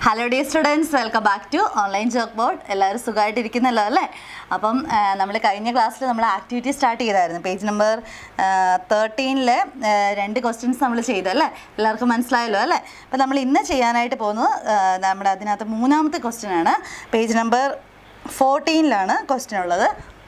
Hello the students welcome back to online chalk board എല്ലാവരും സുഖമായിട്ടിരിക്കുന്നല്ലോ അല്ലേ അപ്പം നമ്മൾ കഴിഞ്ഞ ക്ലാസ്സിൽ നമ്മൾ ആക്ടിവിറ്റി സ്റ്റാർട്ട് ചെയ്തായിരുന്നു പേജ് നമ്പർ തേർട്ടീനിൽ രണ്ട് ക്വസ്റ്റ്യൻസ് നമ്മൾ ചെയ്തു അല്ലേ എല്ലാവർക്കും മനസ്സിലായല്ലോ അല്ലേ അപ്പം നമ്മൾ ഇന്ന് ചെയ്യാനായിട്ട് പോകുന്നത് ആ, നമ്മുടെ അതിനകത്ത് മൂന്നാമത്തെ ക്വസ്റ്റ്യൻ ആണ് പേജ് നമ്പർ ഫോർട്ടീനിലാണ് ക്വസ്റ്റ്യൻ ഉള്ളത്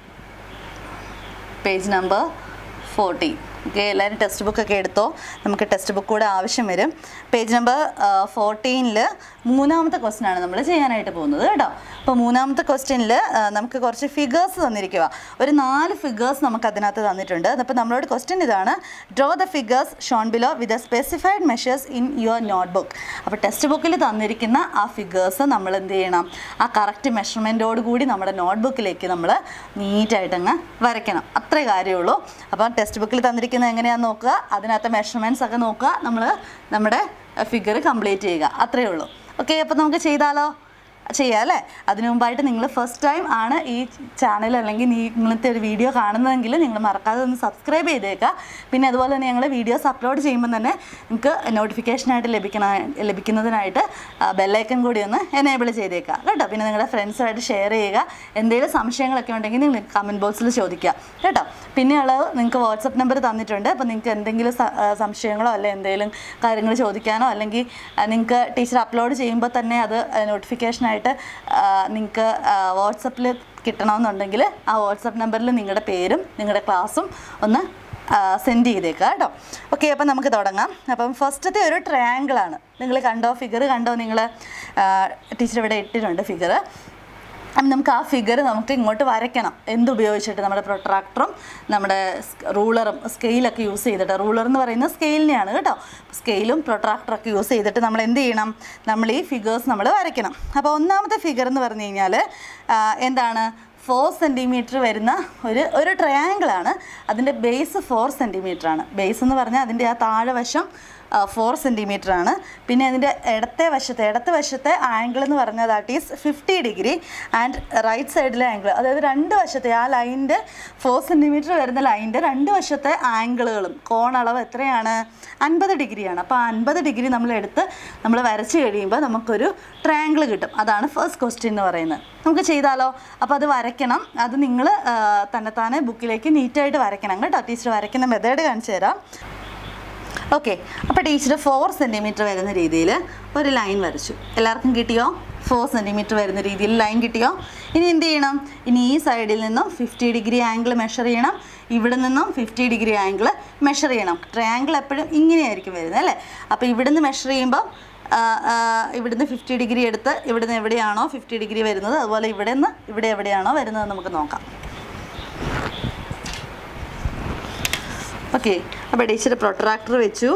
പേജ് നമ്പർ ഫോർട്ടീൻ ഓക്കെ എല്ലാവരും ടെക്സ്റ്റ് ബുക്കൊക്കെ എടുത്തോ നമുക്ക് ടെക്സ്റ്റ് ബുക്ക് കൂടെ ആവശ്യം വരും പേജ് നമ്പർ ഫോർട്ടീനിൽ മൂന്നാമത്തെ ക്വസ്റ്റ്യൻ ആണ് നമ്മൾ ചെയ്യാനായിട്ട് പോകുന്നത് കേട്ടോ അപ്പോൾ മൂന്നാമത്തെ ക്വസ്റ്റ്യനിൽ നമുക്ക് കുറച്ച് ഫിഗേഴ്സ് തന്നിരിക്കുക ഒരു നാല് ഫിഗേഴ്സ് നമുക്ക് അതിനകത്ത് തന്നിട്ടുണ്ട് അപ്പോൾ നമ്മളോട് ക്വസ്റ്റ്യൻ ഇതാണ് draw the figures shown below with specified measures in your note book അപ്പോൾ ടെക്സ്റ്റ് ബുക്കിൽ തന്നിരിക്കുന്ന ആ ഫിഗേഴ്സ് നമ്മൾ എന്ത് ചെയ്യണം ആ കറക്റ്റ് മെഷർമെൻറ്റോട് കൂടി നമ്മുടെ നോട്ട് ബുക്കിലേക്ക് നമ്മൾ നീറ്റായിട്ട് അങ്ങ് വരയ്ക്കണം അത്രേ കാര്യമുള്ളൂ അപ്പം ടെക്സ്റ്റ് ബുക്കിൽ തന്നിരിക്കുന്നത് എങ്ങനെയാണെന്ന് നോക്കുക അതിനകത്ത് മെഷർമെൻറ്റ്സ് ഒക്കെ നോക്കുക നമ്മൾ നമ്മുടെ ഫിഗർ കംപ്ലീറ്റ് ചെയ്യുക അത്രയേ ഉള്ളൂ ഓക്കെ അപ്പോൾ നമുക്ക് ചെയ്താലോ ചെയ്യാം അല്ലേ അതിനു മുമ്പായിട്ട് നിങ്ങൾ ഫസ്റ്റ് ടൈം ആണ് ഈ ചാനൽ അല്ലെങ്കിൽ ഈ ഇങ്ങനത്തെ ഒരു വീഡിയോ കാണുന്നതെങ്കിൽ നിങ്ങൾ മറക്കാതെ ഒന്ന് സബ്സ്ക്രൈബ് ചെയ്തേക്കുക പിന്നെ അതുപോലെ തന്നെ ഞങ്ങൾ വീഡിയോസ് അപ്ലോഡ് ചെയ്യുമ്പോൾ തന്നെ നിങ്ങൾക്ക് നോട്ടിഫിക്കേഷനായിട്ട് ലഭിക്കണ ലഭിക്കുന്നതിനായിട്ട് ബെല്ലൈക്കൺ കൂടി ഒന്ന് എനേബിൾ ചെയ്തേക്കുക കേട്ടോ പിന്നെ നിങ്ങളുടെ ഫ്രണ്ട്സുമായിട്ട് ഷെയർ ചെയ്യുക എന്തെങ്കിലും സംശയങ്ങളൊക്കെ ഉണ്ടെങ്കിൽ നിങ്ങൾ കമൻറ്റ് ബോക്സിൽ ചോദിക്കുക കേട്ടോ പിന്നെയുള്ളത് നിങ്ങൾക്ക് വാട്സപ്പ് നമ്പർ തന്നിട്ടുണ്ട് അപ്പോൾ നിങ്ങൾക്ക് എന്തെങ്കിലും സ- ആ, സംശയങ്ങളോ അല്ലെങ്കിൽ എന്തെങ്കിലും കാര്യങ്ങൾ ചോദിക്കാനോ അല്ലെങ്കിൽ നിങ്ങൾക്ക് ടീച്ചർ അപ്ലോഡ് ചെയ്യുമ്പോൾ തന്നെ അത് നോട്ടിഫിക്കേഷനായിട്ട് നിങ്ങൾക്ക് വാട്സപ്പിൽ കിട്ടണമെന്നുണ്ടെങ്കിൽ ആ വാട്സപ്പ് നമ്പറിൽ നിങ്ങളുടെ പേരും നിങ്ങളുടെ ക്ലാസ്സും ഒന്ന് സെൻഡ് ചെയ്തേക്കുക കേട്ടോ ഓക്കെ അപ്പം നമുക്ക് തുടങ്ങാം അപ്പം ഫസ്റ്റത്തെ ഒരു ട്രയാങ്കിളാണ് നിങ്ങൾ കണ്ടോ ഫിഗർ കണ്ടോ നിങ്ങൾ ടീച്ചർ ഇവിടെ ഇട്ടിട്ടുണ്ട് ഫിഗർ അപ്പം നമുക്ക് ആ ഫിഗർ നമുക്ക് ഇങ്ങോട്ട് വരയ്ക്കണം എന്തുപയോഗിച്ചിട്ട് നമ്മുടെ പ്രൊട്രാക്ടറും നമ്മുടെ റൂളറും സ്കെയിലൊക്കെ യൂസ് ചെയ്തിട്ട് റൂളർ എന്ന് പറയുന്നത് സ്കെയിലിനെയാണ് കേട്ടോ സ്കെയിലും പ്രൊട്രാക്ടറൊക്കെ യൂസ് ചെയ്തിട്ട് നമ്മൾ എന്ത് ചെയ്യണം നമ്മൾ ഈ ഫിഗേഴ്സ് നമ്മൾ വരയ്ക്കണം അപ്പോൾ ഒന്നാമത്തെ ഫിഗർ എന്ന് പറഞ്ഞു കഴിഞ്ഞാൽ എന്താണ് ഫോർ സെൻറ്റിമീറ്റർ വരുന്ന ഒരു ഒരു ട്രയാങ്കിളാണ് അതിൻ്റെ ബേസ് ഫോർ സെൻറ്റിമീറ്റർ ആണ് ബേസ് എന്ന് പറഞ്ഞാൽ അതിൻ്റെ ആ താഴെ വശം ഫോർ സെൻറ്റിമീറ്റർ ആണ് പിന്നെ അതിൻ്റെ ഇടത്തെ വശത്തെ ഇടത്തെ വശത്തെ ആംഗിൾ എന്ന് പറഞ്ഞാൽ that is fifty degree and right സൈഡിലെ ആംഗിൾ അതായത് രണ്ട് വശത്തെ ആ ലൈനിൻ്റെ ഫോർ സെൻറ്റിമീറ്റർ വരുന്ന ലൈനിൻ്റെ രണ്ട് വശത്തെ ആംഗിളുകളും കോണളവ് എത്രയാണ് അൻപത് ഡിഗ്രിയാണ് അപ്പോൾ ആ അൻപത് ഡിഗ്രി നമ്മൾ എടുത്ത് നമ്മൾ വരച്ച് കഴിയുമ്പോൾ നമുക്കൊരു ട്രയാങ്കിൾ കിട്ടും അതാണ് ഫസ്റ്റ് ക്വസ്റ്റ്യൻ എന്ന് പറയുന്നത് നമുക്ക് ചെയ്താലോ അപ്പോൾ അത് വരയ്ക്കണം അത് നിങ്ങൾ തന്നെത്താനെ ബുക്കിലേക്ക് നീറ്റായിട്ട് വരയ്ക്കണം കേട്ടോ ടീച്ചർ വരയ്ക്കുന്ന മെത്തേഡ് കാണിച്ചു തരാം ഓക്കെ അപ്പോൾ ടീച്ചർ ഫോർ സെൻറ്റിമീറ്റർ വരുന്ന രീതിയിൽ ഒരു ലൈൻ വരച്ചു എല്ലാവർക്കും കിട്ടിയോ ഫോർ സെൻറ്റിമീറ്റർ വരുന്ന രീതിയിൽ ലൈൻ കിട്ടിയോ ഇനി എന്ത് ചെയ്യണം ഇനി ഈ സൈഡിൽ നിന്നും ഫിഫ്റ്റി ഡിഗ്രി ആംഗിൾ മെഷർ ചെയ്യണം ഇവിടെ നിന്നും ഫിഫ്റ്റി ഡിഗ്രി ആംഗിൾ മെഷർ ചെയ്യണം ട്രയാങ്കിൾ എപ്പോഴും ഇങ്ങനെയായിരിക്കും വരുന്നത് അല്ലേ അപ്പോൾ ഇവിടുന്ന് മെഷർ ചെയ്യുമ്പോൾ ആ, ആ, ഇവിടുന്ന് ഫിഫ്റ്റി ഡിഗ്രി എടുത്ത് ഇവിടുന്ന് എവിടെയാണോ ഫിഫ്റ്റി ഡിഗ്രി വരുന്നത് അതുപോലെ ഇവിടെ നിന്ന് ഇവിടെ എവിടെയാണോ വരുന്നത് നമുക്ക് നോക്കാം ഓക്കെ അപ്പോൾ ടീച്ചർ പ്രൊട്രാക്ടർ വെച്ചു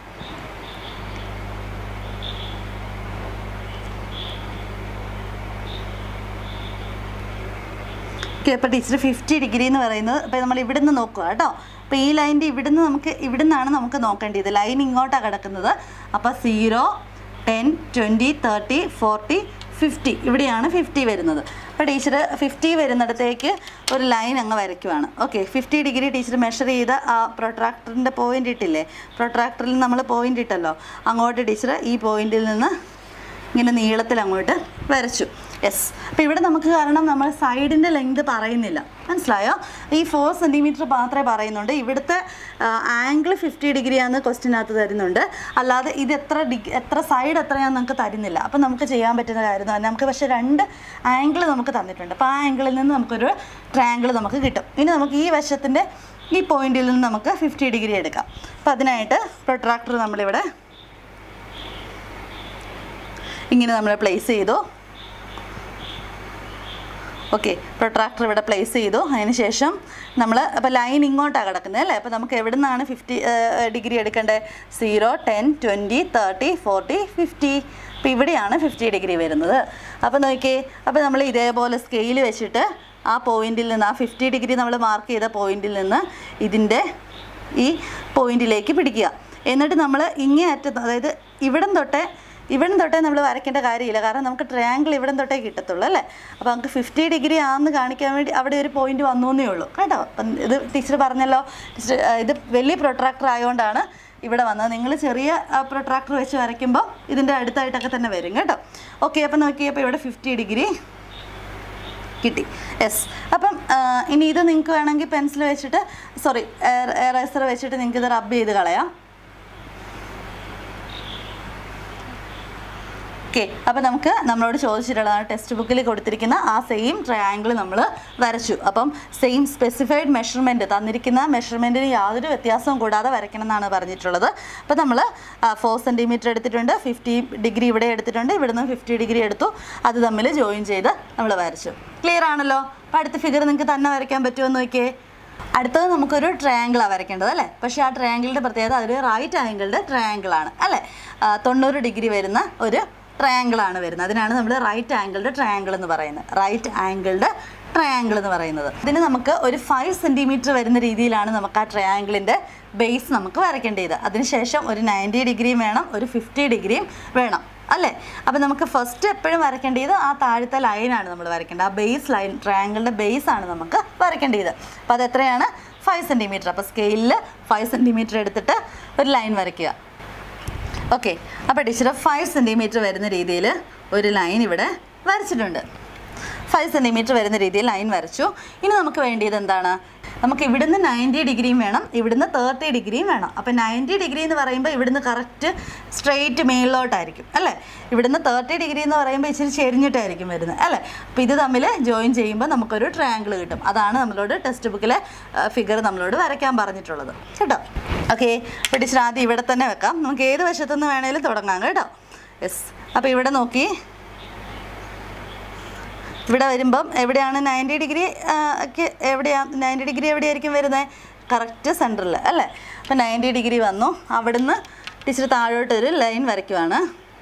ഓക്കെ അപ്പോൾ ടീച്ചർ ഫിഫ്റ്റി ഡിഗ്രി എന്ന് പറയുന്നത് അപ്പോൾ നമ്മൾ ഇവിടെ നിന്ന് നോക്കുക കേട്ടോ അപ്പോൾ ഈ ലൈൻ്റെ ഇവിടുന്ന് നമുക്ക് ഇവിടെ നിന്നാണ് നമുക്ക് നോക്കേണ്ടത് ലൈൻ ഇങ്ങോട്ടാണ് കിടക്കുന്നത് അപ്പോൾ zero ten twenty thirty forty fifty ഇവിടെയാണ് ഫിഫ്റ്റി വരുന്നത് അപ്പോൾ ടീച്ചർ ഫിഫ്റ്റി വരുന്നിടത്തേക്ക് ഒരു ലൈൻ അങ്ങ് വരയ്ക്കുവാണ് okay fifty degree teacher measure ചെയ്ത ആ പ്രൊട്രാക്ടറിൻ്റെ പോയിന്റ് ഇട്ടില്ലേ പ്രൊട്രാക്ടറിൽ നമ്മൾ പോയിന്റ് ഇട്ടല്ലോ അങ്ങോട്ട് ടീച്ചർ ഈ പോയിന്റിൽ നിന്ന് ഇങ്ങനെ നീളത്തിൽ അങ്ങോട്ട് വരച്ചു യെസ് അപ്പോൾ ഇവിടെ നമുക്ക് കാരണം നമ്മൾ സൈഡിൻ്റെ ലെങ്ത് പറയുന്നില്ല മനസ്സിലായോ ഈ ഫോർ സെൻറ്റിമീറ്റർ മാത്രമേ പറയുന്നുണ്ട് ഇവിടുത്തെ ആംഗിൾ ഫിഫ്റ്റി ഡിഗ്രിയാന്ന് ക്വസ്റ്റിനകത്ത് തരുന്നുണ്ട് അല്ലാതെ ഇത് എത്ര ഡിഗ് എത്ര സൈഡ് എത്രയാണെന്ന് നമുക്ക് തരുന്നില്ല അപ്പം നമുക്ക് ചെയ്യാൻ പറ്റുന്ന കാര്യം തന്നെ നമുക്ക് പക്ഷേ രണ്ട് ആംഗിൾ നമുക്ക് തന്നിട്ടുണ്ട് അപ്പോൾ ആ ആംഗിളിൽ നിന്ന് നമുക്കൊരു ട്രയാങ്കിൾ നമുക്ക് കിട്ടും ഇനി നമുക്ക് ഈ വശത്തിൻ്റെ ഈ പോയിന്റിൽ നിന്ന് നമുക്ക് ഫിഫ്റ്റി ഡിഗ്രി എടുക്കാം അപ്പോൾ അതിനായിട്ട് പ്രൊട്രാക്ടർ നമ്മളിവിടെ ഇങ്ങനെ നമ്മൾ പ്ലേസ് ചെയ്തു ഓക്കെ പ്രൊട്രാക്ടർ ഇവിടെ പ്ലേസ് ചെയ്തു അതിന് ശേഷം നമ്മൾ അപ്പോൾ ലൈൻ ഇങ്ങോട്ടാണ് കിടക്കുന്നത് അല്ലേ അപ്പോൾ നമുക്ക് എവിടെ നിന്നാണ് ഫിഫ്റ്റി ഡിഗ്രി എടുക്കേണ്ടത് zero ten twenty thirty forty fifty അപ്പോൾ ഇവിടെയാണ് ഫിഫ്റ്റി ഡിഗ്രി വരുന്നത് അപ്പോൾ നോക്കിയേ അപ്പോൾ നമ്മൾ ഇതേപോലെ സ്കെയിൽ വെച്ചിട്ട് ആ പോയിന്റിൽ നിന്ന് ആ ഫിഫ്റ്റി ഡിഗ്രി നമ്മൾ മാർക്ക് ചെയ്ത പോയിന്റിൽ നിന്ന് ഇതിൻ്റെ ഈ പോയിന്റിലേക്ക് പിടിക്കുക എന്നിട്ട് നമ്മൾ ഇങ്ങേ അറ്റത്ത് അതായത് ഇവിടം തൊട്ടേ ഇവിടം തൊട്ടേ നമ്മൾ വരയ്ക്കേണ്ട കാര്യമില്ല കാരണം നമുക്ക് ട്രയാങ്കിൾ ഇവിടം തൊട്ടേ കിട്ടത്തുള്ളൂ അല്ലേ അപ്പോൾ നമുക്ക് ഫിഫ്റ്റി ഡിഗ്രി ആണെന്ന് കാണിക്കാൻ വേണ്ടി അവിടെ ഒരു പോയിന്റ് വന്നു എന്നേ ഉള്ളൂ കേട്ടോ അപ്പം ഇത് ടീച്ചർ പറഞ്ഞല്ലോ ടീച്ചർ ഇത് വലിയ പ്രൊട്രാക്ടർ ആയതുകൊണ്ടാണ് ഇവിടെ വന്നത് നിങ്ങൾ ചെറിയ പ്രൊട്രാക്ടർ വെച്ച് വരയ്ക്കുമ്പോൾ ഇതിൻ്റെ അടുത്തായിട്ടൊക്കെ തന്നെ വരും കേട്ടോ ഓക്കെ അപ്പം നോക്കിയപ്പോൾ ഇവിടെ ഫിഫ്റ്റി ഡിഗ്രി കിട്ടി യെസ് അപ്പം ആ, ഇനി ഇത് നിങ്ങൾക്ക് വേണമെങ്കിൽ പെൻസിൽ വെച്ചിട്ട് സോറി എറേസർ വെച്ചിട്ട് നിങ്ങൾക്ക് ഇത് റബ്ബ് ചെയ്ത് കളയാം ഓക്കെ അപ്പോൾ നമുക്ക് നമ്മളോട് ചോദിച്ചിട്ടുള്ളതാണ് ടെക്സ്റ്റ് ബുക്കിൽ കൊടുത്തിരിക്കുന്ന ആ സെയിം ട്രയാങ്കിൾ നമ്മൾ വരച്ചു അപ്പം സെയിം സ്പെസിഫൈഡ് മെഷർമെൻറ്റ് തന്നിരിക്കുന്ന മെഷർമെൻറ്റിന് യാതൊരു വ്യത്യാസവും കൂടാതെ വരയ്ക്കണം എന്നാണ് പറഞ്ഞിട്ടുള്ളത് അപ്പോൾ നമ്മൾ ഫോർ സെൻറ്റിമീറ്റർ എടുത്തിട്ടുണ്ട് ഫിഫ്റ്റി ഡിഗ്രി ഇവിടെ എടുത്തിട്ടുണ്ട് ഇവിടുന്ന് ഫിഫ്റ്റി ഡിഗ്രി എടുത്തു അത് തമ്മിൽ ജോയിൻ ചെയ്ത് നമ്മൾ വരച്ചു ക്ലിയർ ആണല്ലോ അപ്പോൾ അടുത്ത ഫിഗർ നിങ്ങൾക്ക് തന്നെ വരയ്ക്കാൻ പറ്റുമെന്ന് നോക്കിയേ അടുത്തത് നമുക്കൊരു ട്രയാങ്കിളാണ് വരയ്ക്കേണ്ടത് അല്ലേ പക്ഷേ ആ ട്രയാങ്കിളിൻ്റെ പ്രത്യേകത അതൊരു റൈറ്റ് ആംഗിളുടെ ട്രയാങ്കിളാണ് അല്ലേ ആ, തൊണ്ണൂറ് ഡിഗ്രി വരുന്ന ഒരു ട്രയാങ്കിളാണ് വരുന്നത് അതിനാണ് നമ്മൾ റൈറ്റ് ആംഗിളുടെ ട്രയാങ്കിൾ എന്ന് പറയുന്നത് റൈറ്റ് ആംഗിളുടെ ട്രയാങ്കിൾ എന്ന് പറയുന്നത് ഇതിന് നമുക്ക് ഒരു ഫൈവ് സെൻറ്റിമീറ്റർ വരുന്ന രീതിയിലാണ് നമുക്ക് ആ ട്രയാങ്കിളിൻ്റെ ബേസ് നമുക്ക് വരയ്ക്കേണ്ടത് അതിനുശേഷം ഒരു നയൻറ്റി ഡിഗ്രിയും വേണം ഒരു ഫിഫ്റ്റി ഡിഗ്രിയും വേണം അല്ലേ അപ്പം നമുക്ക് ഫസ്റ്റ് എപ്പോഴും വരയ്ക്കേണ്ടത് ആ താഴത്തെ ലൈനാണ് നമ്മൾ വരയ്ക്കേണ്ടത് ആ ബേസ് ലൈൻ ട്രയാങ്കിളിൻ്റെ ബേസ് ആണ് നമുക്ക് വരയ്ക്കേണ്ടത് അപ്പോൾ അത് എത്രയാണ് ഫൈവ് സെൻറ്റിമീറ്റർ അപ്പോൾ സ്കെയിലിൽ ഫൈവ് സെൻറ്റിമീറ്റർ എടുത്തിട്ട് ഒരു ലൈൻ വരയ്ക്കുക ഓക്കെ അപ്പോൾ ടീച്ചർ ഫൈവ് സെൻറ്റിമീറ്റർ വരുന്ന രീതിയിൽ ഒരു ലൈൻ ഇവിടെ വരച്ചിട്ടുണ്ട് ഫൈവ് സെൻറ്റിമീറ്റർ വരുന്ന രീതിയിൽ ലൈൻ വരച്ചു ഇനി നമുക്ക് വേണ്ടിയത് എന്താണ് നമുക്ക് ഇവിടുന്ന് നയൻറ്റി ഡിഗ്രിയും വേണം ഇവിടുന്ന് തേർട്ടി ഡിഗ്രിയും വേണം അപ്പോൾ നയൻറ്റി ഡിഗ്രി എന്ന് പറയുമ്പോൾ ഇവിടുന്ന് കറക്റ്റ് സ്ട്രെയിറ്റ് മേളിലോട്ടായിരിക്കും അല്ലേ ഇവിടുന്ന് തേർട്ടി ഡിഗ്രി എന്ന് പറയുമ്പോൾ ഇച്ചിരി ചെരിഞ്ഞിട്ടായിരിക്കും വരുന്നത് അല്ലേ അപ്പോൾ ഇത് തമ്മിൽ ജോയിൻ ചെയ്യുമ്പോൾ നമുക്കൊരു ട്രയാങ്കിൾ കിട്ടും അതാണ് നമ്മളോട് ടെക്സ്റ്റ് ബുക്കിലെ ഫിഗർ നമ്മളോട് വരയ്ക്കാൻ പറഞ്ഞിട്ടുള്ളത് കേട്ടോ ഓക്കെ അപ്പോൾ ടീച്ചർ ആദ്യം ഇവിടെ തന്നെ വെക്കാം നമുക്ക് ഏത് വശത്തുനിന്ന് വേണേലും തുടങ്ങാം കേട്ടോ യെസ് അപ്പോൾ ഇവിടെ നോക്കി ഇവിടെ വരുമ്പം എവിടെയാണ് നയൻറ്റി ഡിഗ്രി ഒക്കെ എവിടെയാണ് നയൻറ്റി ഡിഗ്രി എവിടെയായിരിക്കും വരുന്നത് കറക്റ്റ് സെൻറ്ററിൽ അല്ലേ അപ്പം നയൻറ്റി ഡിഗ്രി വന്നു അവിടുന്ന് ടീച്ചർ താഴോട്ടൊരു ലൈൻ വരയ്ക്കുവാണ്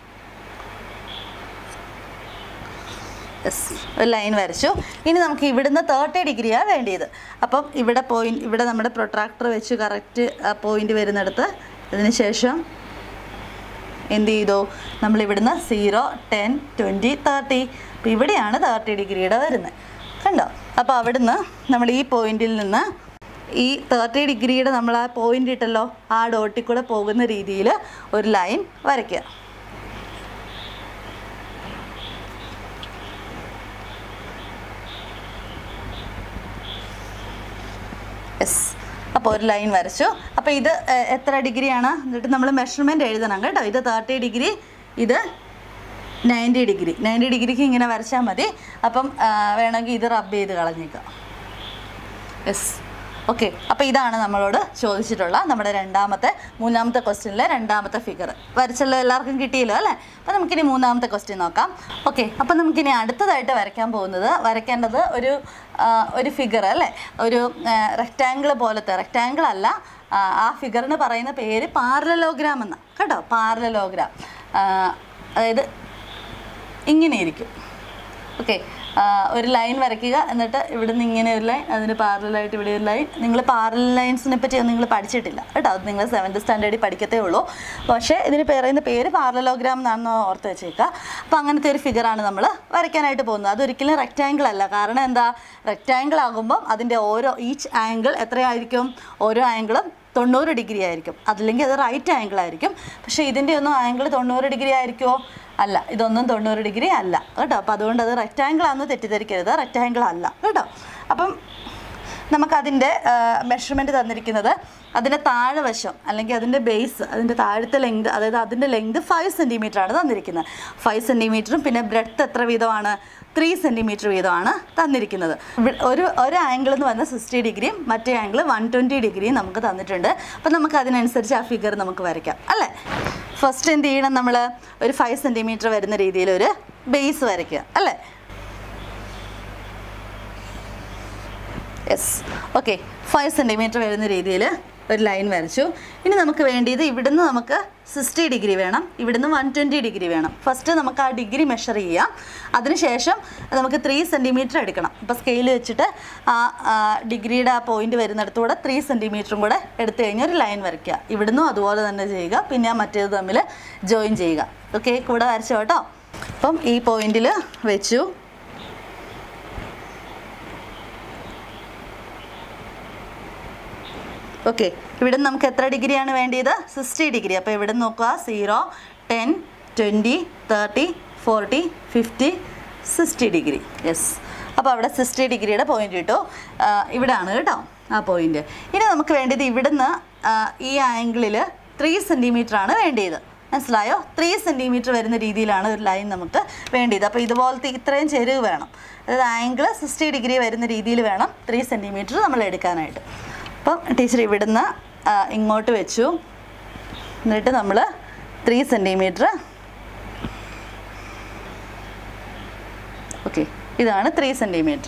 യെസ് ഒരു ലൈൻ വരച്ചു ഇനി നമുക്ക് ഇവിടുന്ന് തേർട്ടി ഡിഗ്രിയാണ് വേണ്ടിയത് അപ്പം ഇവിടെ പോയിന്റ് ഇവിടെ നമ്മുടെ പ്രൊട്രാക്ടർ വെച്ച് കറക്റ്റ് ആ പോയിന്റ് വരുന്നിടത്ത് അതിന് ശേഷം എന്ത് ചെയ്തു നമ്മൾ ഇവിടുന്ന് സീറോ ടെൻ ട്വൻറ്റി തേർട്ടി അപ്പോൾ ഇവിടെയാണ് തേർട്ടി ഡിഗ്രിയുടെ വരുന്നത് കണ്ടോ അപ്പോൾ അവിടുന്ന് നമ്മൾ ഈ പോയിന്റിൽ നിന്ന് ഈ തേർട്ടി ഡിഗ്രിയുടെ നമ്മൾ ആ പോയിന്റ് ഇട്ടല്ലോ ആ ഡോട്ടിൽ കൂടെ പോകുന്ന രീതിയിൽ ഒരു ലൈൻ വരയ്ക്കുക യെസ് അപ്പോൾ ഒരു ലൈൻ വരച്ചു അപ്പോൾ ഇത് എ- എത്ര ഡിഗ്രിയാണ് എന്നിട്ട് നമ്മൾ മെഷർമെൻറ്റ് എഴുതണം കേട്ടോ ഇത് തേർട്ടി ഡിഗ്രി ഇത് നയൻറ്റി ഡിഗ്രി നയൻറ്റി ഡിഗ്രിക്ക് ഇങ്ങനെ വരച്ചാൽ മതി അപ്പം ആ, വേണമെങ്കിൽ ഇത് റബ്ബ് ചെയ്ത് കളഞ്ഞേക്കാം യെസ് ഓക്കെ അപ്പോൾ ഇതാണ് നമ്മളോട് ചോദിച്ചിട്ടുള്ള നമ്മുടെ രണ്ടാമത്തെ മൂന്നാമത്തെ ക്വസ്റ്റ്യനിലെ രണ്ടാമത്തെ ഫിഗർ വരച്ചല്ലോ എല്ലാവർക്കും കിട്ടിയല്ലോ അല്ലേ അപ്പോൾ നമുക്കിനി മൂന്നാമത്തെ ക്വസ്റ്റ്യൻ നോക്കാം ഓക്കെ അപ്പോൾ നമുക്കിനി അടുത്തതായിട്ട് വരയ്ക്കാൻ പോകുന്നത് വരയ്ക്കേണ്ടത് ഒരു ആ, ഒരു ഫിഗർ അല്ലേ ഒരു റെക്റ്റാങ്കിൾ പോലത്തെ റെക്റ്റാങ്കിൾ അല്ല ആ, ആ ഫിഗറിന് പറയുന്ന പേര് പാരലലോഗ്രാം എന്ന കേട്ടോ പാരലലോഗ്രാം അതായത് ഇങ്ങനെ ഇരിക്കും ഓക്കെ ഒരു ലൈൻ വരയ്ക്കുക എന്നിട്ട് ഇവിടുന്ന് ഇങ്ങനെ ഒരു ലൈൻ അതിന് പാരലായിട്ട് ഇവിടെ ഒരു ലൈൻ നിങ്ങൾ പാരൽ ലൈൻസിനെ പറ്റി ഒന്നും നിങ്ങൾ പഠിച്ചിട്ടില്ല കേട്ടോ അത് നിങ്ങൾ സെവൻത്ത് സ്റ്റാൻഡേർഡിൽ പഠിക്കത്തേ ഉള്ളൂ പക്ഷേ ഇതിന് പറയുന്ന പേര് പാരലോഗ്രാം എന്നാണെന്ന് ഓർത്ത് വെച്ചേക്കുക അപ്പോൾ അങ്ങനത്തെ ഒരു ഫിഗറാണ് നമ്മൾ വരയ്ക്കാനായിട്ട് പോകുന്നത് അതൊരിക്കലും റെക്റ്റാങ്കിൾ അല്ല കാരണം എന്താ റെക്റ്റാങ്കിൾ ആകുമ്പം അതിൻ്റെ ഓരോ ഈച്ച് ആംഗിൾ എത്രയായിരിക്കും ഓരോ ആംഗിളും തൊണ്ണൂറ് ഡിഗ്രി ആയിരിക്കും അതല്ലെങ്കിൽ അത് റൈറ്റ് ആംഗിൾ ആയിരിക്കും പക്ഷേ ഇതിൻ്റെ ഒന്നും ആംഗിൾ തൊണ്ണൂറ് ഡിഗ്രി ആയിരിക്കുമോ അല്ല ഇതൊന്നും തൊണ്ണൂറ് ഡിഗ്രി അല്ല കേട്ടോ അപ്പോൾ അതുകൊണ്ട് അത് റെക്റ്റാങ്കിൾ ആണെന്ന് തെറ്റിദ്ധരിക്കരുത് റെക്റ്റാങ്കിൾ അല്ല കേട്ടോ അപ്പം നമുക്കതിൻ്റെ മെഷർമെൻറ്റ് തന്നിരിക്കുന്നത് അതിൻ്റെ താഴെ വശം അല്ലെങ്കിൽ അതിൻ്റെ ബേസ് അതിൻ്റെ താഴത്തെ ലെങ്ത് അതായത് അതിൻ്റെ ലെങ്ത് ഫൈവ് സെൻറ്റിമീറ്റർ ആണ് തന്നിരിക്കുന്നത് ഫൈവ് സെൻറ്റിമീറ്ററും പിന്നെ ബ്രെഡ്ത്ത് എത്ര വീതമാണ് ത്രീ സെൻറ്റിമീറ്റർ വീതമാണ് തന്നിരിക്കുന്നത് ഇവി- ഒരു ഒരു ആംഗിൾ എന്ന് പറഞ്ഞാൽ സിക്സ്റ്റി ഡിഗ്രിയും മറ്റേ ആംഗിൾ വൺ ട്വൻറ്റി ഡിഗ്രിയും നമുക്ക് തന്നിട്ടുണ്ട് അപ്പം നമുക്ക് അതിനനുസരിച്ച് ആ ഫിഗർ നമുക്ക് വരയ്ക്കാം അല്ലേ ഫസ്റ്റ് എന്ത് ചെയ്യണം നമ്മൾ ഒരു ഫൈവ് സെൻറ്റിമീറ്റർ വരുന്ന രീതിയിൽ ഒരു ബേസ് വരയ്ക്കുക അല്ലേ യെസ് ഓക്കെ ഫൈവ് സെൻറ്റിമീറ്റർ വരുന്ന രീതിയിൽ ഒരു ലൈൻ വരച്ചു ഇനി നമുക്ക് വേണ്ടിയത് ഇവിടുന്ന് നമുക്ക് സിക്സ്റ്റി ഡിഗ്രി വേണം ഇവിടുന്ന് വൺ ട്വൻറ്റി ഡിഗ്രി വേണം ഫസ്റ്റ് നമുക്ക് ആ ഡിഗ്രി മെഷർ ചെയ്യാം അതിനുശേഷം നമുക്ക് ത്രീ സെൻറ്റിമീറ്റർ എടുക്കണം ഇപ്പോൾ സ്കെയിൽ വെച്ചിട്ട് ആ ആ, ഡിഗ്രിയുടെ ആ പോയിന്റ് വരുന്നിടത്തൂടെ ത്രീ സെൻറ്റിമീറ്ററും കൂടെ എടുത്തു കഴിഞ്ഞാൽ ഒരു ലൈൻ വരയ്ക്കുക ഇവിടുന്നും അതുപോലെ തന്നെ ചെയ്യുക പിന്നെ ആ മറ്റേത് തമ്മിൽ ജോയിൻ ചെയ്യുക ഓക്കെ കൂടെ വരച്ചോ കേട്ടോ അപ്പം ഈ പോയിന്റിൽ വെച്ചു ഓക്കെ ഇവിടെ നമുക്ക് എത്ര ഡിഗ്രിയാണ് വേണ്ടിയത് സിക്സ്റ്റി ഡിഗ്രി അപ്പോൾ ഇവിടെ നോക്കുക zero ten twenty thirty forty fifty sixty degree yes അപ്പോൾ അവിടെ സിക്സ്റ്റി ഡിഗ്രിയുടെ പോയിന്റ് കിട്ടും ഇവിടെയാണ് കേട്ടോ ആ പോയിന്റ് ഇനി നമുക്ക് വേണ്ടത് ഇവിടുന്ന് ആ, ഈ ആംഗിളിൽ ത്രീ സെൻറ്റിമീറ്റർ ആണ് വേണ്ടിയത് മനസ്സിലായോ ത്രീ സെൻറ്റിമീറ്റർ വരുന്ന രീതിയിലാണ് ഒരു ലൈൻ നമുക്ക് വേണ്ടിയത് അപ്പോൾ ഇതുപോലത്തെ ഇത്രയും ചെരുവ് വേണം അതായത് ആംഗിൾ സിക്സ്റ്റി ഡിഗ്രി വരുന്ന രീതിയിൽ വേണം ത്രീ സെൻറ്റിമീറ്റർ നമ്മൾ എടുക്കാനായിട്ട് അപ്പം ടീച്ചർ ഇവിടുന്ന് ആ, ഇങ്ങോട്ട് വെച്ചു എന്നിട്ട് നമ്മൾ ത്രീ സെൻറ്റിമീറ്റർ ഓക്കെ ഇതാണ് ത്രീ സെൻറ്റിമീറ്റർ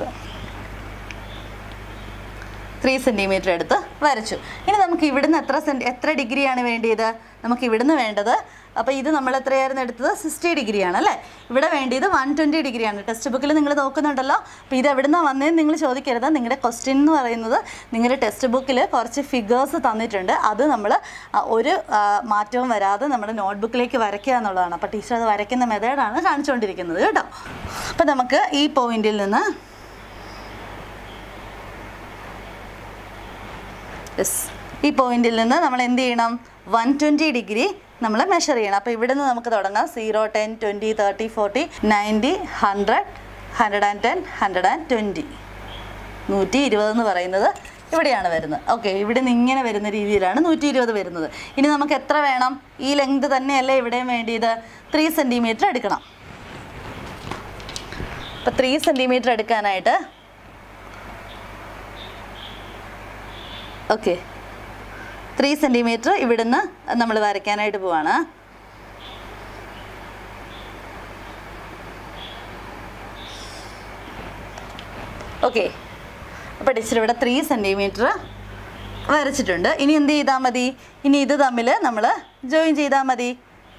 ത്രീ സെൻറ്റിമീറ്റർ എടുത്ത് വരച്ചു ഇനി നമുക്ക് ഇവിടുന്ന് എത്ര സെൻറ്റി എത്ര ഡിഗ്രിയാണ് വേണ്ടിയത് നമുക്ക് ഇവിടുന്ന് വേണ്ടത് അപ്പോൾ ഇത് നമ്മൾ എത്രയായിരുന്നു എടുത്തത് സിക്സ്റ്റി ഡിഗ്രിയാണ് അല്ലേ ഇവിടെ വേണ്ടിയത് വൺ ട്വൻറ്റി ഡിഗ്രിയാണ് ടെക്സ്റ്റ് ബുക്കിൽ നിങ്ങൾ നോക്കുന്നുണ്ടല്ലോ അപ്പോൾ ഇത് എവിടുന്നാണ് വന്നതെന്ന് നിങ്ങൾ ചോദിക്കരുത് നിങ്ങളുടെ ക്വസ്റ്റ്യൻ എന്ന് പറയുന്നത് നിങ്ങളുടെ ടെക്സ്റ്റ് ബുക്കിൽ കുറച്ച് ഫിഗേഴ്സ് തന്നിട്ടുണ്ട് അത് നമ്മൾ ഒരു ആ, മാറ്റവും വരാതെ നമ്മുടെ നോട്ട്ബുക്കിലേക്ക് വരയ്ക്കുക എന്നുള്ളതാണ് അപ്പോൾ ടീച്ചർ അത് വരയ്ക്കുന്ന മെത്തേഡാണ് കാണിച്ചുകൊണ്ടിരിക്കുന്നത് കേട്ടോ അപ്പോൾ നമുക്ക് ഈ പോയിന്റിൽ നിന്ന് യെസ് ഈ പോയിന്റിൽ നിന്ന് നമ്മൾ എന്ത് ചെയ്യണം വൺ ട്വൻറ്റി ഡിഗ്രി നമ്മൾ മെഷർ ചെയ്യണം അപ്പോൾ ഇവിടെ നിന്ന് നമുക്ക് തുടങ്ങാം zero ten twenty thirty forty ninety hundred hundred and ten hundred and twenty നൂറ്റി ഇരുപത് എന്ന് പറയുന്നത് ഇവിടെയാണ് വരുന്നത് ഓക്കെ ഇവിടെ നിന്ന് ഇങ്ങനെ വരുന്ന രീതിയിലാണ് നൂറ്റി ഇരുപത് വരുന്നത് ഇനി നമുക്ക് എത്ര വേണം ഈ ലെങ്ത് തന്നെയല്ലേ ഇവിടെയും വേണ്ടിയത് ത്രീ സെൻറ്റിമീറ്റർ എടുക്കണം അപ്പോൾ ത്രീ സെൻറ്റിമീറ്റർ എടുക്കാനായിട്ട് ഓക്കെ ത്രീ സെൻറ്റിമീറ്റർ ഇവിടുന്ന് നമ്മൾ വരയ്ക്കാനായിട്ട് പോവാണ് ഓക്കെ അപ്പോൾ ടീച്ചർ ഇവിടെ ത്രീ സെൻറ്റിമീറ്റർ വരച്ചിട്ടുണ്ട് ഇനി എന്ത് ചെയ്താൽ മതി ഇനി ഇത് തമ്മിൽ നമ്മൾ ജോയിൻ ചെയ്താൽ മതി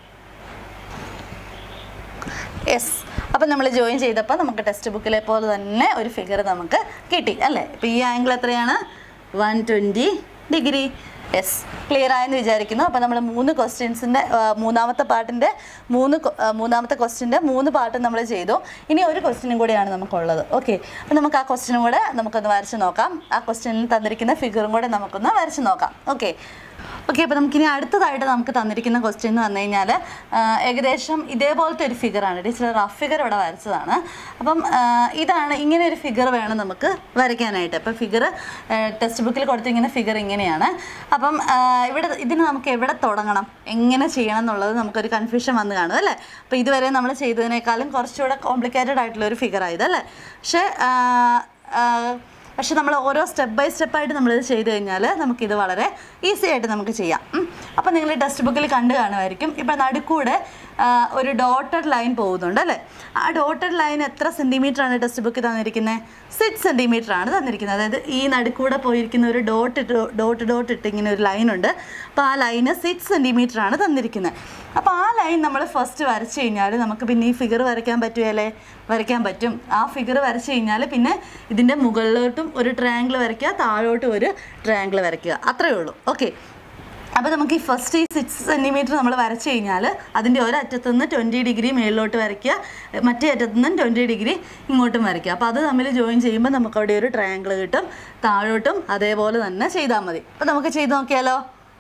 യെസ് അപ്പം നമ്മൾ ജോയിൻ ചെയ്തപ്പോൾ നമുക്ക് ടെക്സ്റ്റ് ബുക്കിലെ പോലെ തന്നെ ഒരു ഫിഗർ നമുക്ക് കിട്ടി അല്ലേ ഇപ്പോൾ ഈ ആംഗിൾ എത്രയാണ് one twenty degree yes clear ആയെന്ന് വിചാരിക്കുന്നു അപ്പോൾ നമ്മൾ മൂന്ന് ക്വസ്റ്റ്യൻസിൻ്റെ മൂന്നാമത്തെ പാട്ടിൻ്റെ മൂന്ന് കൊ- ആ, മൂന്നാമത്തെ ക്വസ്റ്റ്യൻ്റെ മൂന്ന് പാട്ട് നമ്മൾ ചെയ്തു ഇനി ഒരു ക്വസ്റ്റ്യനും കൂടെയാണ് നമുക്കുള്ളത് ഓക്കെ അപ്പോൾ നമുക്ക് ആ ക്വസ്റ്റ്യനും കൂടെ നമുക്കൊന്ന് വരച്ച് നോക്കാം ആ ക്വസ്റ്റ്യനിൽ തന്നിരിക്കുന്ന ഫിഗറും കൂടെ നമുക്കൊന്ന് വരച്ച് നോക്കാം ഓക്കെ ഓക്കെ അപ്പോൾ നമുക്കിനി അടുത്തതായിട്ട് നമുക്ക് തന്നിരിക്കുന്ന ക്വസ്റ്റ്യൻ എന്ന് വന്നു കഴിഞ്ഞാൽ ഏകദേശം ഇതേപോലത്തെ ഒരു ഫിഗറാണ് ടീച്ചർ റഫ് ഫിഗർ ഇവിടെ വരച്ചതാണ് അപ്പം ആ, ഇതാണ് ഇങ്ങനെ ഒരു ഫിഗർ വേണം നമുക്ക് വരയ്ക്കാനായിട്ട് അപ്പോൾ ഫിഗർ ടെക്സ്റ്റ് ബുക്കിൽ കൊടുത്തിരിക്കുന്ന ഫിഗർ ഇങ്ങനെയാണ് അപ്പം ആ, ഇവിടെ ഇതിന് നമുക്ക് എവിടെ തുടങ്ങണം എങ്ങനെ ചെയ്യണം എന്നുള്ളത് നമുക്കൊരു കൺഫ്യൂഷൻ വന്ന് കാണും അല്ലേ അപ്പോൾ ഇതുവരെ നമ്മൾ ചെയ്തതിനേക്കാളും കുറച്ചുകൂടെ കോംപ്ലിക്കേറ്റഡ് ആയിട്ടുള്ള ഒരു ഫിഗർ ആയത് അല്ലേ പക്ഷേ ആ, ആ, പക്ഷെ നമ്മൾ ഓരോ സ്റ്റെപ്പ് ബൈ സ്റ്റെപ്പായിട്ട് നമ്മളിത് ചെയ്ത് കഴിഞ്ഞാൽ നമുക്കിത് വളരെ ഈസി ആയിട്ട് നമുക്ക് ചെയ്യാം ഉം. അപ്പോൾ നിങ്ങൾ ടെക്സ്റ്റ് ബുക്കിൽ കണ്ടു കാണുമായിരിക്കും ഇപ്പോൾ നടുക്കൂടെ ആ, ഒരു ഡോട്ടഡ് ലൈൻ പോകുന്നുണ്ട് അല്ലേ ആ ഡോട്ടഡ് ലൈൻ എത്ര സെൻറ്റിമീറ്റർ ആണ് ടെക്സ്റ്റ് ബുക്കിൽ തന്നിരിക്കുന്നത് സിക്സ് സെൻറ്റിമീറ്റർ ആണ് തന്നിരിക്കുന്നത് അതായത് ഈ നടുക്കൂടെ പോയിരിക്കുന്ന ഒരു ഡോട്ട് ഡോട്ട് ഡോട്ട് ഇട്ട് ഇങ്ങനെ ഒരു ലൈനുണ്ട് അപ്പോൾ ആ ലൈന് സിക്സ് സെൻറ്റിമീറ്റർ ആണ് തന്നിരിക്കുന്നത് അപ്പോൾ ആ ലൈൻ നമ്മൾ ഫസ്റ്റ് വരച്ച് കഴിഞ്ഞാൽ നമുക്ക് പിന്നെ ഈ ഫിഗർ വരയ്ക്കാൻ പറ്റുമല്ലേ വരയ്ക്കാൻ പറ്റും ആ ഫിഗർ വരച്ച് കഴിഞ്ഞാൽ പിന്നെ ഇതിൻ്റെ മുകളിലോട്ടും ഒരു ട്രയാങ്കിൾ വരയ്ക്കുക താഴോട്ടും ഒരു ട്രയാങ്കിൾ വരയ്ക്കുക അത്രയേ ഉള്ളൂ ഓക്കെ അപ്പോൾ നമുക്ക് ഈ ഫസ്റ്റ് ഈ സിക്സ് സെൻറ്റിമീറ്റർ നമ്മൾ വരച്ച് കഴിഞ്ഞാൽ അതിൻ്റെ ഒരറ്റത്തു നിന്ന് ട്വൻറ്റി ഡിഗ്രി മേളിലോട്ട് വരയ്ക്കുക മറ്റേ അറ്റത്തു നിന്ന് ട്വൻറ്റി ഡിഗ്രി ഇങ്ങോട്ടും വരയ്ക്കുക അപ്പോൾ അത് തമ്മിൽ ജോയിൻ ചെയ്യുമ്പോൾ നമുക്ക് അവിടെ ഒരു ട്രയാങ്കിൾ കിട്ടും താഴോട്ടും അതേപോലെ തന്നെ ചെയ്താൽ മതി അപ്പോൾ നമുക്ക് ചെയ്ത് നോക്കിയാലോ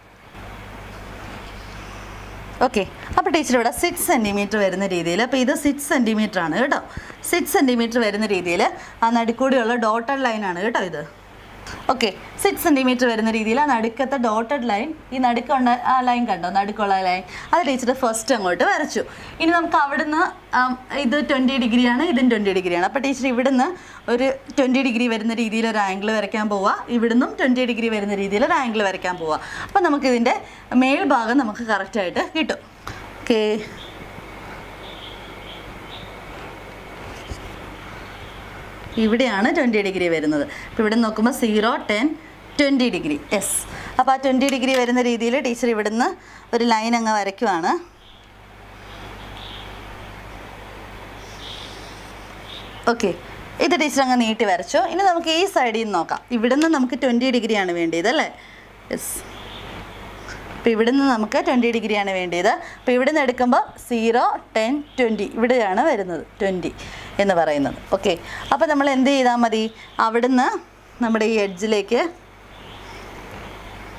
ഓക്കെ അപ്പോൾ ടീച്ചർ ഇവിടെ സിക്സ് സെൻറ്റിമീറ്റർ വരുന്ന രീതിയിൽ അപ്പോൾ ഇത് സിക്സ് സെൻറ്റിമീറ്റർ ആണ് കേട്ടോ സിക്സ് സെൻറ്റിമീറ്റർ വരുന്ന രീതിയിൽ ആ നടുക്കൂടിയുള്ള ഡോട്ടഡ് ലൈനാണ് കേട്ടോ ഇത് ഓക്കെ സിക്സ് സെൻറ്റിമീറ്റർ വരുന്ന രീതിയിൽ ആ നടുക്കത്തെ ഡോട്ടഡ് ലൈൻ ഈ നടുക്കുള്ള ആ ലൈൻ കണ്ടോ നടുക്കുള്ള ലൈൻ അത് ടീച്ചർ ഫസ്റ്റ് അങ്ങോട്ട് വരച്ചു ഇനി നമുക്ക് അവിടുന്ന് ആം, ഇത് ട്വൻറ്റി ഡിഗ്രിയാണ് ഇതും ട്വൻറ്റി ഡിഗ്രിയാണ് അപ്പോൾ ടീച്ചർ ഇവിടുന്ന് ഒരു ട്വൻറ്റി ഡിഗ്രി വരുന്ന രീതിയിൽ ഒരു ആംഗിൾ വരയ്ക്കാൻ പോവുക ഇവിടുന്നും ട്വൻറ്റി ഡിഗ്രി വരുന്ന രീതിയിൽ ഒരു ആംഗിൾ വരയ്ക്കാൻ പോവുക അപ്പോൾ നമുക്ക് ഇതിൻ്റെ മേൽഭാഗം നമുക്ക് കറക്റ്റായിട്ട് കിട്ടും ഓക്കേ ഇവിടെയാണ് ട്വൻറ്റി ഡിഗ്രി വരുന്നത് അപ്പോൾ ഇവിടെ നോക്കുമ്പോൾ zero ten twenty degree yes അപ്പോൾ ആ ട്വൻറ്റി ഡിഗ്രി വരുന്ന രീതിയിൽ ടീച്ചർ ഇവിടുന്ന് ഒരു ലൈൻ അങ്ങ് വരയ്ക്കുവാണ് ഓക്കെ ഇത് ടീച്ചർ അങ്ങ് നീട്ടി വരച്ചു ഇനി നമുക്ക് ഈ സൈഡിൽ നിന്ന് നോക്കാം ഇവിടുന്ന് നമുക്ക് ട്വൻറ്റി ഡിഗ്രിയാണ് വേണ്ടിയത് അല്ലേ യെസ് അപ്പോൾ ഇവിടുന്ന് നമുക്ക് ട്വൻറ്റി ഡിഗ്രിയാണ് വേണ്ടിയത് അപ്പോൾ ഇവിടുന്ന് എടുക്കുമ്പോൾ സീറോ ടെൻ ട്വൻറ്റി ഇവിടെയാണ് വരുന്നത് ട്വൻറ്റി എന്ന് പറയുന്നത് ഓക്കെ അപ്പോൾ നമ്മൾ എന്ത് ചെയ്താൽ മതി അവിടുന്ന് നമ്മുടെ ഈ എഡ്ജിലേക്ക്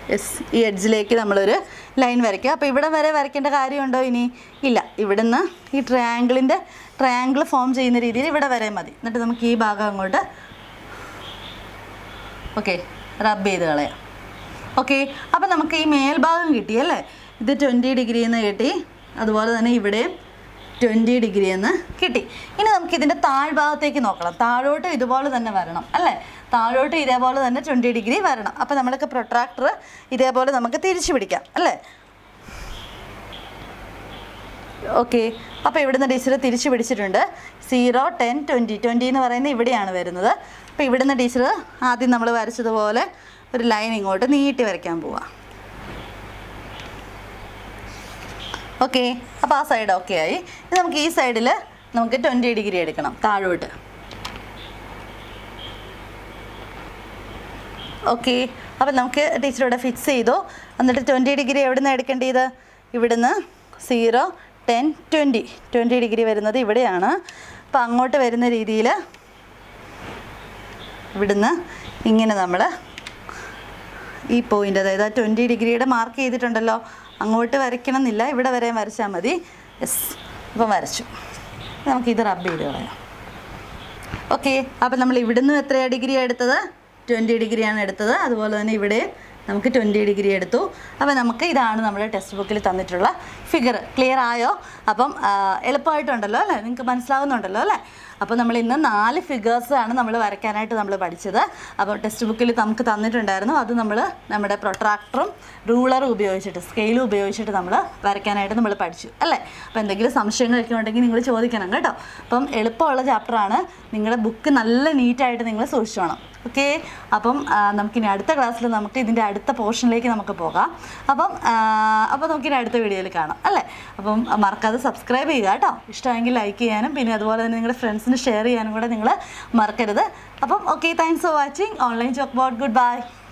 യെസ് ഈ എഡ്ജിലേക്ക് നമ്മളൊരു ലൈൻ വരയ്ക്കുക അപ്പോൾ ഇവിടെ വരെ വരയ്ക്കേണ്ട കാര്യമുണ്ടോ ഇനി ഇല്ല ഇവിടുന്ന് ഈ ട്രയാങ്കിളിൻ്റെ ട്രയാങ്കിൾ ഫോം ചെയ്യുന്ന രീതിയിൽ ഇവിടെ വരെ മതി എന്നിട്ട് നമുക്ക് ഈ ഭാഗം അങ്ങോട്ട് ഓക്കെ റബ്ബ് ചെയ്ത് കളയാം ഓക്കെ അപ്പം നമുക്ക് ഈ മേൽഭാഗം കിട്ടി അല്ലേ ഇത് ട്വൻറ്റി ഡിഗ്രി എന്ന് കിട്ടി അതുപോലെ തന്നെ ഇവിടെയും ട്വൻറ്റി ഡിഗ്രി എന്ന് കിട്ടി ഇനി നമുക്ക് ഇതിൻ്റെ താഴ്ഭാഗത്തേക്ക് നോക്കണം താഴോട്ട് ഇതുപോലെ തന്നെ വരണം അല്ലേ താഴോട്ട് ഇതേപോലെ തന്നെ ട്വൻറ്റി ഡിഗ്രി വരണം അപ്പോൾ നമ്മൾക്ക് പ്രൊട്രാക്ടർ ഇതേപോലെ നമുക്ക് തിരിച്ചു പിടിക്കാം അല്ലേ ഓക്കെ അപ്പോൾ ഇവിടുന്ന് ടീച്ചർ തിരിച്ചു പിടിച്ചിട്ടുണ്ട് സീറോ ടെൻ ട്വൻറ്റി ട്വൻറ്റി എന്ന് പറയുന്നത് ഇവിടെയാണ് വരുന്നത് അപ്പോൾ ഇവിടുന്ന് ടീച്ചർ ആദ്യം നമ്മൾ വരച്ചതുപോലെ ഒരു ലൈൻ ഇങ്ങോട്ട് നീട്ടി വരയ്ക്കാൻ പോവാം ഓക്കെ അപ്പോൾ ആ സൈഡ് ഓക്കെ ആയി ഇനി നമുക്ക് ഈ സൈഡിൽ നമുക്ക് ട്വൻറ്റി ഡിഗ്രി എടുക്കണം താഴോട്ട് ഓക്കെ അപ്പം നമുക്ക് ടീച്ചറോടെ ഫിക്സ് ചെയ്തു എന്നിട്ട് ട്വൻറ്റി ഡിഗ്രി എവിടെ നിന്ന് എടുക്കേണ്ടത് ഇവിടുന്ന് zero ten twenty twenty degree വരുന്നത് ഇവിടെയാണ് അപ്പം അങ്ങോട്ട് വരുന്ന രീതിയിൽ ഇവിടുന്ന് ഇങ്ങനെ നമ്മൾ ഈ പോയിൻ്റ് അതായത് ആ ട്വൻറ്റി ഡിഗ്രിയുടെ മാർക്ക് ചെയ്തിട്ടുണ്ടല്ലോ അങ്ങോട്ട് വരയ്ക്കണം എന്നില്ല ഇവിടെ വരെ വരച്ചാൽ മതി യെസ് അപ്പം വരച്ചു നമുക്കിത് റബ്ബ് ചെയ്ത് കളയാം ഓക്കെ അപ്പം നമ്മൾ ഇവിടുന്ന് എത്രയാണ് ഡിഗ്രി എടുത്തത് ട്വൻറ്റി ഡിഗ്രിയാണ് എടുത്തത് അതുപോലെ തന്നെ ഇവിടെ നമുക്ക് ട്വൻറ്റി ഡിഗ്രി എടുത്തു അപ്പോൾ നമുക്ക് ഇതാണ് നമ്മുടെ ടെക്സ്റ്റ് ബുക്കിൽ തന്നിട്ടുള്ള ഫിഗർ ക്ലിയർ ആയോ അപ്പം ആ, എളുപ്പമായിട്ടുണ്ടല്ലോ അല്ലേ നിങ്ങൾക്ക് മനസ്സിലാവുന്നുണ്ടല്ലോ അല്ലേ അപ്പോൾ നമ്മൾ ഇന്ന് നാല് ഫിഗേഴ്സ് ആണ് നമ്മൾ വരയ്ക്കാനായിട്ട് നമ്മൾ പഠിച്ചത് അപ്പോൾ ടെക്സ്റ്റ് ബുക്കിൽ നമുക്ക് തന്നിട്ടുണ്ടായിരുന്നു അത് നമ്മൾ നമ്മുടെ പ്രൊട്രാക്ടറും റൂളറും ഉപയോഗിച്ചിട്ട് സ്കെയിലും ഉപയോഗിച്ചിട്ട് നമ്മൾ വരയ്ക്കാനായിട്ട് നമ്മൾ പഠിച്ചു അല്ലേ അപ്പോൾ എന്തെങ്കിലും സംശയങ്ങളൊക്കെ ഉണ്ടെങ്കിൽ നിങ്ങൾ ചോദിക്കണം കേട്ടോ അപ്പം എളുപ്പമുള്ള ചാപ്റ്ററാണ് നിങ്ങളുടെ ബുക്ക് നല്ല നീറ്റായിട്ട് നിങ്ങൾ സൂക്ഷിച്ചോണം ഓക്കെ അപ്പം ആ, നമുക്കിനി അടുത്ത ക്ലാസ്സിൽ നമുക്ക് ഇതിൻ്റെ അടുത്ത പോർഷനിലേക്ക് നമുക്ക് പോകാം അപ്പം ആ, അപ്പോൾ നമുക്കിനി അടുത്ത വീഡിയോയിൽ കാണാം അല്ലേ അപ്പം മറക്കാതെ സബ്സ്ക്രൈബ് ചെയ്യുക കേട്ടോ ഇഷ്ടമെങ്കിൽ ലൈക്ക് ചെയ്യാനും പിന്നെ അതുപോലെ തന്നെ നിങ്ങളുടെ ഫ്രണ്ട്സിന് ഷെയർ ചെയ്യാനും കൂടെ നിങ്ങൾ മറക്കരുത് അപ്പം okay thanks for watching online chalk board good by